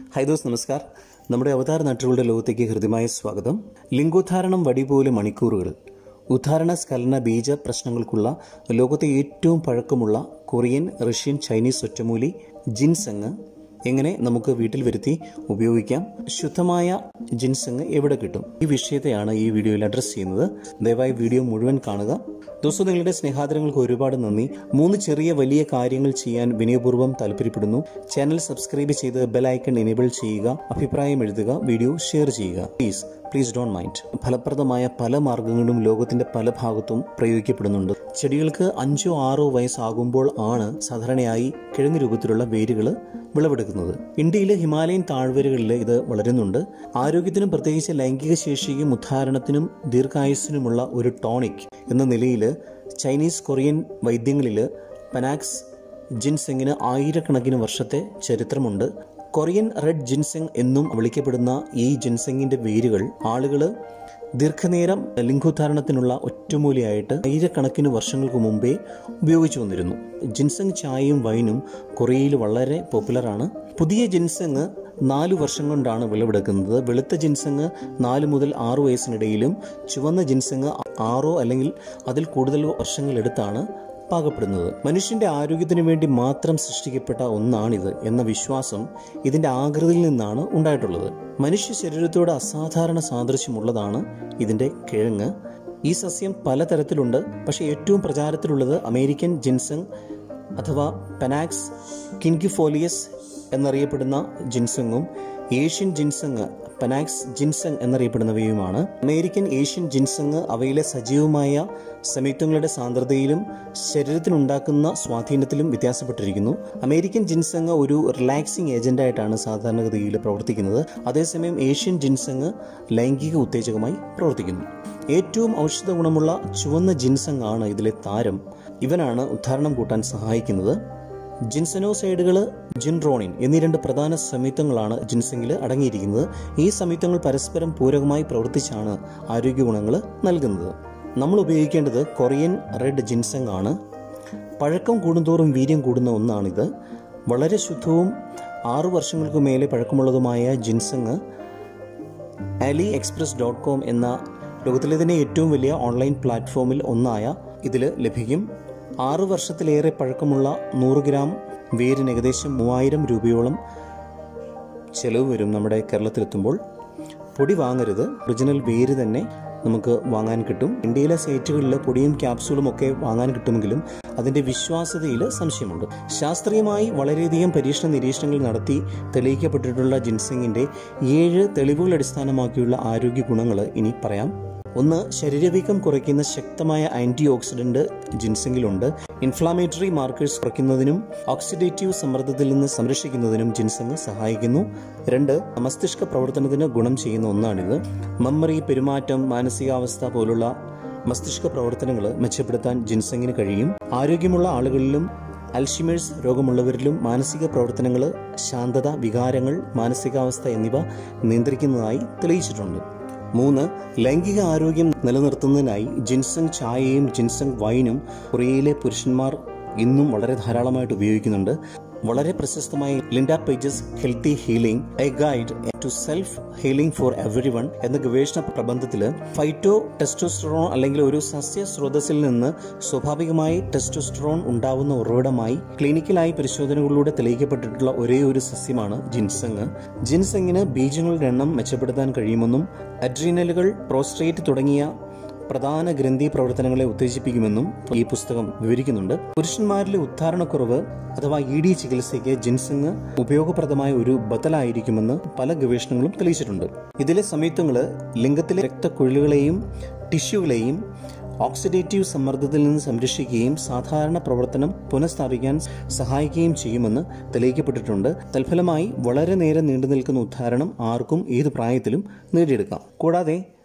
high those നമസ്കാർ നമ്മുടെ അവതാര നാട്ടുകളുടെ ലോകത്തേക്ക് ഹൃദ്യമായ സ്വാഗതം ലിംഗോദ്ധാരണം വടി പോലെ മണിക്കൂറുകൾ ഉദ്ധാരണ സ്ഖലന ബീജ പ്രശ്നങ്ങൾക്കുള്ള ലോകത്തെ ഏറ്റവും പഴക്കമുള്ള കൊറിയൻ റഷ്യൻ ചൈനീസ് ഒറ്റമൂലി ജിൻസങ് എങ്ങനെ നമുക്ക് വീട്ടിൽ വരുത്തി ഉപയോഗിക്കാം ശുദ്ധമായ ജിൻസങ് എവിടെ കിട്ടും ഈ വിഷയത്തെയാണ് ഈ വീഡിയോയിൽ അഡ്രസ്സ് ചെയ്യുന്നത് ദയവായി വീഡിയോ മുഴുവൻ കാണുക ദിവസവും നിങ്ങളുടെ സ്നേഹാദരങ്ങൾക്ക് ഒരുപാട് നന്ദി മൂന്ന് ചെറിയ വലിയ കാര്യങ്ങൾ ചെയ്യാൻ വിനയപൂർവ്വം താല്പര്യപ്പെടുന്നു ചാനൽ സബ്സ്ക്രൈബ് ചെയ്ത് ബെൽ ഐക്കൺ എനേബിൾ ചെയ്യുക അഭിപ്രായം എഴുതുക വീഡിയോ ഷെയർ ചെയ്യുക പ്ലീസ് പ്ലീസ് ഡോണ്ട് മൈൻഡ് ഫലപ്രദമായ പല മാർഗങ്ങളും ലോകത്തിന്റെ പല ഭാഗത്തും പ്രയോഗിക്കപ്പെടുന്നുണ്ട് ചെടികൾക്ക് അഞ്ചോ ആറോ വയസ്സാകുമ്പോൾ ആണ് സാധാരണയായി കിഴങ്ങ് രൂപത്തിലുള്ള വേരുകൾ വിളവെടുക്കുന്നത് ഇന്ത്യയിലെ ഹിമാലയൻ താഴ്വരകളിൽ ഇത് വളരുന്നുണ്ട് ആരോഗ്യത്തിനും പ്രത്യേകിച്ച് ലൈംഗിക ശേഷിക്കും ഉദ്ധാരണത്തിനും ദീർഘായുസ്സിനുമുള്ള ഒരു ടോണിക് എന്ന നിലയിൽ ചൈനീസ് കൊറിയൻ വൈദ്യങ്ങളിൽ പനാക്സ് ജിൻസെങ്ങിന് ആയിരക്കണക്കിന് വർഷത്തെ ചരിത്രമുണ്ട് കൊറിയൻ റെഡ് ജിൻസെങ് എന്നും വിളിക്കപ്പെടുന്ന ഈ ജിൻസെങ്ങിന്റെ വേരുകൾ ആളുകൾ ദീർഘനേരം ലിംഗോദ്ധാരണത്തിനുള്ള ഒറ്റമൂലിയായിട്ട് ആയിരക്കണക്കിന് വർഷങ്ങൾക്ക് മുമ്പേ ഉപയോഗിച്ചു വന്നിരുന്നു ജിൻസെങ് ചായയും വൈനും കൊറിയയിൽ വളരെ പോപ്പുലറാണ് പുതിയ ജിൻസെങ് നാല് വർഷം കൊണ്ടാണ് വിളവെടുക്കുന്നത് വെളുത്ത ജിൻസെങ് നാല് മുതൽ ആറു വയസ്സിനിടയിലും ചുവന്ന ജിൻസെങ് ആറോ അല്ലെങ്കിൽ അതിൽ കൂടുതൽ വർഷങ്ങളെടുത്താണ് പാകപ്പെടുന്നത് മനുഷ്യന്റെ ആരോഗ്യത്തിനു വേണ്ടി മാത്രം സൃഷ്ടിക്കപ്പെട്ട ഒന്നാണിത് എന്ന വിശ്വാസം ഇതിന്റെ ആകൃതിയിൽ നിന്നാണ് ഉണ്ടായിട്ടുള്ളത് മനുഷ്യ ശരീരത്തോട് അസാധാരണ സാദൃശ്യമുള്ളതാണ് ഇതിന്റെ കിഴങ്ങ് ഈ സസ്യം പലതരത്തിലുണ്ട് പക്ഷേ ഏറ്റവും പ്രചാരത്തിലുള്ളത് അമേരിക്കൻ ജിൻസങ് അഥവാ പെനാക്സ് കിൻകിഫോലിയസ് എന്നറിയപ്പെടുന്ന ജിൻസങ്ങും ഏഷ്യൻ ജിൻസങ് പനാക്സ് ജിൻസങ് എന്നറിയപ്പെടുന്നവയുമാണ് അമേരിക്കൻ ഏഷ്യൻ ജിൻസങ് അവയിലെ സജീവമായ സംയുക്തങ്ങളുടെ സാന്ദ്രതയിലും ശരീരത്തിനുണ്ടാക്കുന്ന സ്വാധീനത്തിലും വ്യത്യാസപ്പെട്ടിരിക്കുന്നു അമേരിക്കൻ ജിൻസങ് ഒരു റിലാക്സിംഗ് ഏജന്റായിട്ടാണ് സാധാരണഗതിയിൽ പ്രവർത്തിക്കുന്നത് അതേസമയം ഏഷ്യൻ ജിൻസങ് ലൈംഗിക ഉത്തേജകമായി പ്രവർത്തിക്കുന്നു ഏറ്റവും ഔഷധ ഗുണമുള്ള ചുവന്ന ജിൻസങ് ആണ് ഇതിലെ താരം ഇവനാണ് ഉദ്ധാരണം കൂട്ടാൻ സഹായിക്കുന്നത് ജിൻസനോസൈഡുകൾ ജിൻറോണിൻ എന്നീ രണ്ട് പ്രധാന സംയുക്തങ്ങളാണ് ജിൻസിംഗിൽ അടങ്ങിയിരിക്കുന്നത് ഈ സംയുക്തങ്ങൾ പരസ്പരം പൂരകമായി പ്രവർത്തിച്ചാണ് ആരോഗ്യ ഗുണങ്ങൾ നൽകുന്നത് നമ്മൾ ഉപയോഗിക്കേണ്ടത് കൊറിയൻ റെഡ് ജിൻസങ് ആണ് പഴക്കം കൂടുന്തോറും വീര്യം കൂടുന്ന ഒന്നാണിത് വളരെ ശുദ്ധവും ആറു വർഷങ്ങൾക്ക് മേലെ പഴക്കമുള്ളതുമായ ginseng AliExpress dot com എന്ന ലോകത്തിലെ തന്നെ ഏറ്റവും വലിയ ഓൺലൈൻ പ്ലാറ്റ്ഫോമിൽ ഒന്നായ ഇതിൽ ലഭിക്കും ആറു വർഷത്തിലേറെ പഴക്കമുള്ള നൂറ് ഗ്രാം വേരിന് ഏകദേശം മൂവായിരം രൂപയോളം ചെലവ് വരും നമ്മുടെ കേരളത്തിലെത്തുമ്പോൾ പൊടി വാങ്ങരുത് ഒറിജിനൽ വേര് തന്നെ നമുക്ക് വാങ്ങാൻ കിട്ടും ഇന്ത്യയിലെ സൈറ്റുകളിൽ പൊടിയും ക്യാപ്സൂളും ഒക്കെ വാങ്ങാൻ കിട്ടുമെങ്കിലും അതിൻ്റെ വിശ്വാസ്യതയിൽ സംശയമുണ്ട് ശാസ്ത്രീയമായി വളരെയധികം പരീക്ഷണ നിരീക്ഷണങ്ങൾ നടത്തി തെളിയിക്കപ്പെട്ടിട്ടുള്ള ജിൻസിങ്ങിൻ്റെ ഏഴ് തെളിവുകൾ അടിസ്ഥാനമാക്കിയുള്ള ആരോഗ്യ ഗുണങ്ങൾ ഇനി പറയാം ഒന്ന് ശരീരവീക്കം കുറയ്ക്കുന്ന ശക്തമായ ആന്റി ഓക്സിഡന്റ് ജിൻസിങ്ങിലുണ്ട് ഇൻഫ്ലാമേറ്ററി മാർക്കേഴ്സ് കുറയ്ക്കുന്നതിനും ഓക്സിഡേറ്റീവ് സമ്മർദ്ദത്തിൽ നിന്ന് സംരക്ഷിക്കുന്നതിനും ജിൻസങ് സഹായിക്കുന്നു രണ്ട് മസ്തിഷ്ക പ്രവർത്തനത്തിന് ഗുണം ചെയ്യുന്ന ഒന്നാണിത് മെമ്മറി പെരുമാറ്റം മാനസികാവസ്ഥ പോലുള്ള മസ്തിഷ്ക പ്രവർത്തനങ്ങൾ മെച്ചപ്പെടുത്താൻ ജിൻസങ്ങിന് കഴിയും ആരോഗ്യമുള്ള ആളുകളിലും അൽഷിമേഴ്സ് രോഗമുള്ളവരിലും മാനസിക പ്രവർത്തനങ്ങൾ ശാന്തത വികാരങ്ങൾ മാനസികാവസ്ഥ എന്നിവ നിയന്ത്രിക്കുന്നതായി തെളിയിച്ചിട്ടുണ്ട് മൂന്ന് ലൈംഗിക ആരോഗ്യം നിലനിർത്തുന്നതിനായി ജിൻസങ് ചായയും ജിൻസങ് വൈനും കൊറിയയിലെ പുരുഷന്മാർ ഇന്നും വളരെ ധാരാളമായിട്ട് ഉപയോഗിക്കുന്നുണ്ട് വളരെ പ്രശസ്തമായ Linda Pages healthy healing a guide to self healing for everyone എന്ന ഗവേഷണ പ്രബന്ധത്തിൽ ഫൈറ്റോ ടെസ്റ്റോസ്റ്ററോൺ അല്ലെങ്കിൽ ഒരു സസ്യ സ്രോതസ്സിൽ നിന്ന് സ്വാഭാവികമായി ടെസ്റ്റോസ്റ്ററോൺ ഉണ്ടാവുന്ന ഉറവിടമായി ക്ലിനിക്കലായി പരിശോധനകളിലൂടെ തെളിയിക്കപ്പെട്ടിട്ടുള്ള ഒരേ ഒരു സസ്യമാണ് ജിൻസങ് ജിൻസങ്ങിന് ബീജങ്ങളുടെ എണ്ണം മെച്ചപ്പെടുത്താൻ കഴിയുമെന്നും അഡ്രീനലുകൾ പ്രോസ്ട്രേറ്റ് തുടങ്ങിയ പ്രധാന ഗ്രന്ഥി പ്രവർത്തനങ്ങളെ ഉത്തേജിപ്പിക്കുമെന്നും ഈ പുസ്തകം വിവരിക്കുന്നുണ്ട് പുരുഷന്മാരിലെ ഉദ്ധാരണക്കുറവ് അഥവാ ഇ ഡി ചികിത്സയ്ക്ക് ജിൻസിങ് ഉപയോഗപ്രദമായ ഒരു ബദലായിരിക്കുമെന്ന് പല ഗവേഷണങ്ങളും തെളിയിച്ചിട്ടുണ്ട് ഇതിലെ സംയുക്തങ്ങൾ ലിംഗത്തിലെ രക്തക്കുഴലുകളെയും ടിഷ്യൂകളെയും ഓക്സിഡേറ്റീവ് സമ്മർദ്ദത്തിൽ നിന്ന് സംരക്ഷിക്കുകയും സാധാരണ പ്രവർത്തനം പുനഃസ്ഥാപിക്കാൻ സഹായിക്കുകയും ചെയ്യുമെന്ന് തെളിയിക്കപ്പെട്ടിട്ടുണ്ട് തൽഫലമായി വളരെ നേരം നീണ്ടു നിൽക്കുന്ന ഉദ്ധാരണം ആർക്കും ഏത് പ്രായത്തിലും നേടിയെടുക്കാം കൂടാതെ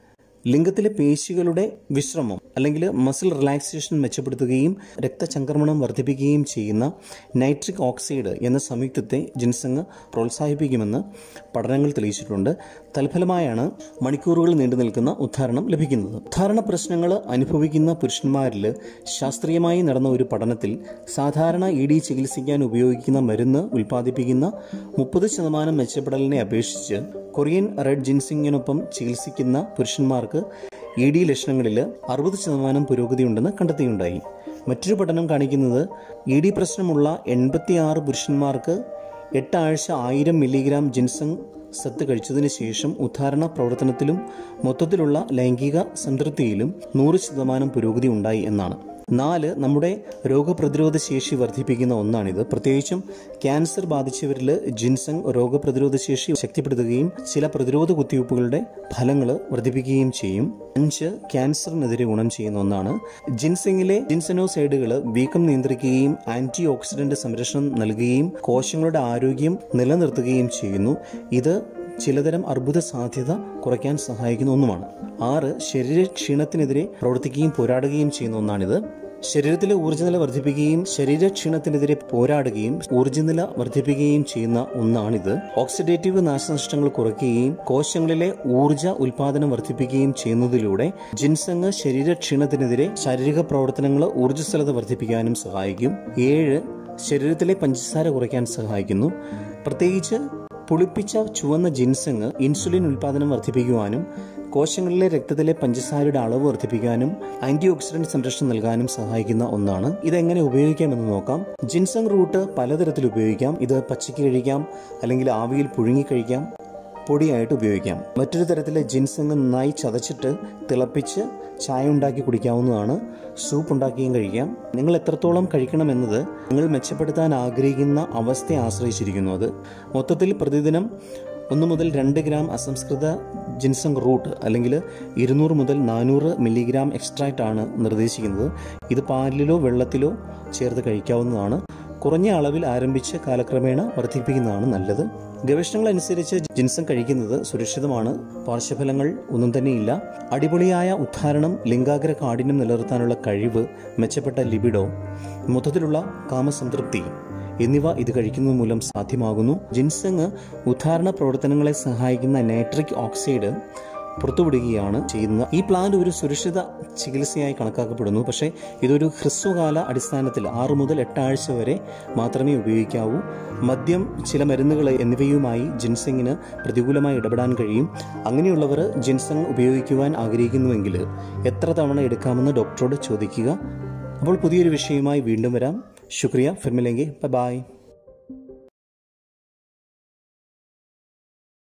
ലിംഗത്തിലെ പേശികളുടെ വിശ്രമം അല്ലെങ്കിൽ മസിൽ റിലാക്സേഷൻ മെച്ചപ്പെടുത്തുകയും രക്തചംക്രമണം വർദ്ധിപ്പിക്കുകയും ചെയ്യുന്ന നൈട്രിക് ഓക്സൈഡ് എന്ന സംയുക്തത്തെ ജിൻസങ് പ്രോത്സാഹിപ്പിക്കുമെന്ന് പഠനങ്ങൾ തെളിയിച്ചിട്ടുണ്ട് തൽഫലമായാണ് മണിക്കൂറുകൾ നീണ്ടു നിൽക്കുന്ന ഉദ്ധാരണം ലഭിക്കുന്നത് ഉദ്ധാരണ പ്രശ്നങ്ങൾ അനുഭവിക്കുന്ന പുരുഷന്മാരിൽ ശാസ്ത്രീയമായി നടന്ന ഒരു പഠനത്തിൽ സാധാരണ ഇ ഡി ചികിത്സിക്കാൻ ഉപയോഗിക്കുന്ന മരുന്ന് ഉൽപ്പാദിപ്പിക്കുന്ന മുപ്പത് ശതമാനം മെച്ചപ്പെടലിനെ അപേക്ഷിച്ച് കൊറിയൻ റെഡ് ജിൻസിങ്ങിനൊപ്പം ചികിത്സിക്കുന്ന പുരുഷന്മാർക്ക് ഇ ഡി ലക്ഷണങ്ങളിൽ അറുപത് ശതമാനം പുരോഗതിയുണ്ടെന്ന് കണ്ടെത്തിയുണ്ടായി മറ്റൊരു പഠനം കാണിക്കുന്നത് ഇ ഡി പ്രശ്നമുള്ള എൺപത്തിയാറ് പുരുഷന്മാർക്ക് എട്ടാഴ്ച ആയിരം മില്ലിഗ്രാം ജിൻസങ് സത്ത് കഴിച്ചതിന് ശേഷം ഉദ്ധാരണ പ്രവർത്തനത്തിലും മൊത്തത്തിലുള്ള ലൈംഗിക സംതൃപ്തിയിലും നൂറ് ശതമാനം പുരോഗതി ഉണ്ടായി എന്നാണ് നാല് നമ്മുടെ രോഗപ്രതിരോധ ശേഷി വർദ്ധിപ്പിക്കുന്ന ഒന്നാണിത് പ്രത്യേകിച്ചും ക്യാൻസർ ബാധിച്ചവരിൽ ജിൻസങ് രോഗപ്രതിരോധ ശേഷി ശക്തിപ്പെടുത്തുകയും ചില പ്രതിരോധ കുത്തിവയ്പ്പുകളുടെ ഫലങ്ങൾ വർദ്ധിപ്പിക്കുകയും ചെയ്യും അഞ്ച് ക്യാൻസറിനെതിരെ ഗുണം ചെയ്യുന്ന ഒന്നാണ് ജിൻസിങ്ങിലെ ജിൻസനോസൈഡുകൾ വീക്കം നിയന്ത്രിക്കുകയും ആന്റി ഓക്സിഡന്റ് സംരക്ഷണം നൽകുകയും കോശങ്ങളുടെ ആരോഗ്യം നിലനിർത്തുകയും ചെയ്യുന്നു ഇത് ചിലതരം അർബുദ സാധ്യത കുറയ്ക്കാൻ സഹായിക്കുന്ന ഒന്നുമാണ് ആറ് ശരീര ക്ഷീണത്തിനെതിരെ പ്രവർത്തിക്കുകയും പോരാടുകയും ചെയ്യുന്ന ഒന്നാണിത് ശരീരത്തിലെ ഊർജ്ജനില വർദ്ധിപ്പിക്കുകയും ശരീരക്ഷീണത്തിനെതിരെ പോരാടുകയും ഊർജ്ജനില വർദ്ധിപ്പിക്കുകയും ചെയ്യുന്ന ഒന്നാണിത് ഓക്സിഡേറ്റീവ് നാശനഷ്ടങ്ങൾ കുറയ്ക്കുകയും കോശങ്ങളിലെ ഊർജ്ജ ഉൽപാദനം വർദ്ധിപ്പിക്കുകയും ചെയ്യുന്നതിലൂടെ ജിൻസങ് ശരീരക്ഷീണത്തിനെതിരെ ശാരീരിക പ്രവർത്തനങ്ങൾ ഊർജ്ജസ്വലത വർദ്ധിപ്പിക്കാനും സഹായിക്കും ഏഴ് ശരീരത്തിലെ പഞ്ചസാര കുറയ്ക്കാൻ സഹായിക്കുന്നു പ്രത്യേകിച്ച് പുളിപ്പിച്ച ചുവന്ന ജിൻസങ് ഇൻസുലിൻ ഉൽപാദനം വർദ്ധിപ്പിക്കുവാനും കോശങ്ങളിലെ രക്തത്തിലെ പഞ്ചസാരയുടെ അളവ് വർദ്ധിപ്പിക്കാനും ആന്റി ഓക്സിഡന്റ് സംരക്ഷണം നൽകാനും സഹായിക്കുന്ന ഒന്നാണ് ഇതെങ്ങനെ ഉപയോഗിക്കാമെന്ന് നോക്കാം ജിൻസങ് റൂട്ട് പലതരത്തിൽ ഉപയോഗിക്കാം ഇത് പച്ചയ്ക്ക് കഴിക്കാം അല്ലെങ്കിൽ ആവിയിൽ പുഴുങ്ങി കഴിക്കാം പൊടിയായിട്ട് ഉപയോഗിക്കാം മറ്റൊരു തരത്തിൽ ജിൻസങ് നന്നായി ചതച്ചിട്ട് തിളപ്പിച്ച് ചായ ഉണ്ടാക്കി കുടിക്കാവുന്നതാണ് സൂപ്പ് ഉണ്ടാക്കിയും കഴിക്കാം നിങ്ങൾ എത്രത്തോളം കഴിക്കണമെന്നത് നിങ്ങൾ മെച്ചപ്പെടുത്താൻ ആഗ്രഹിക്കുന്ന അവസ്ഥയെ ആശ്രയിച്ചിരിക്കുന്നു അത് മൊത്തത്തിൽ പ്രതിദിനം ഒന്ന് മുതൽ രണ്ട് ഗ്രാം അസംസ്കൃത ജിൻസങ് റൂട്ട് അല്ലെങ്കിൽ ഇരുന്നൂറ് മുതൽ നാനൂറ് മില്ലിഗ്രാം എക്സ്ട്രാക്റ്റ് ആണ് നിർദ്ദേശിക്കുന്നത് ഇത് പാലിലോ വെള്ളത്തിലോ ചേർത്ത് കഴിക്കാവുന്നതാണ് കുറഞ്ഞ അളവിൽ ആരംഭിച്ച് കാലക്രമേണ വർദ്ധിപ്പിക്കുന്നതാണ് നല്ലത് ഗവേഷണങ്ങൾ അനുസരിച്ച് ജിൻസം കഴിക്കുന്നത് സുരക്ഷിതമാണ് പാർശ്വഫലങ്ങൾ ഒന്നും തന്നെയില്ല അടിപൊളിയായ ഉദ്ധാരണം ലിംഗാഗ്ര കാഠിന്യം നിലനിർത്താനുള്ള കഴിവ് മെച്ചപ്പെട്ട ലിബിഡോ മൊത്തത്തിലുള്ള കാമസംതൃപ്തി എന്നിവ ഇത് കഴിക്കുന്നത് മൂലം സാധ്യമാകുന്നു ജിൻസങ് ഉദ്ധാരണ പ്രവർത്തനങ്ങളെ സഹായിക്കുന്ന നൈട്രിക് ഓക്സൈഡ് പുറത്തുവിടുകയാണ് ചെയ്യുന്നത് ഈ പ്ലാന്റ് ഒരു സുരക്ഷിത ചികിത്സയായി കണക്കാക്കപ്പെടുന്നു പക്ഷേ ഇതൊരു ഹ്രസ്വകാല അടിസ്ഥാനത്തിൽ ആറ് മുതൽ എട്ടാഴ്ച വരെ മാത്രമേ ഉപയോഗിക്കാവൂ മദ്യം ചില മരുന്നുകൾ എന്നിവയുമായി ജിൻസങ്ങിന് പ്രതികൂലമായി ഇടപെടാൻ കഴിയും അങ്ങനെയുള്ളവർ ജിൻസങ് ഉപയോഗിക്കുവാൻ ആഗ്രഹിക്കുന്നുവെങ്കിൽ എത്ര തവണ എടുക്കാമെന്ന് ഡോക്ടറോട് ചോദിക്കുക അപ്പോൾ പുതിയൊരു വിഷയവുമായി വീണ്ടും വരാം ശുക്രിയ ഫിർമിലെങ്കി ബൈ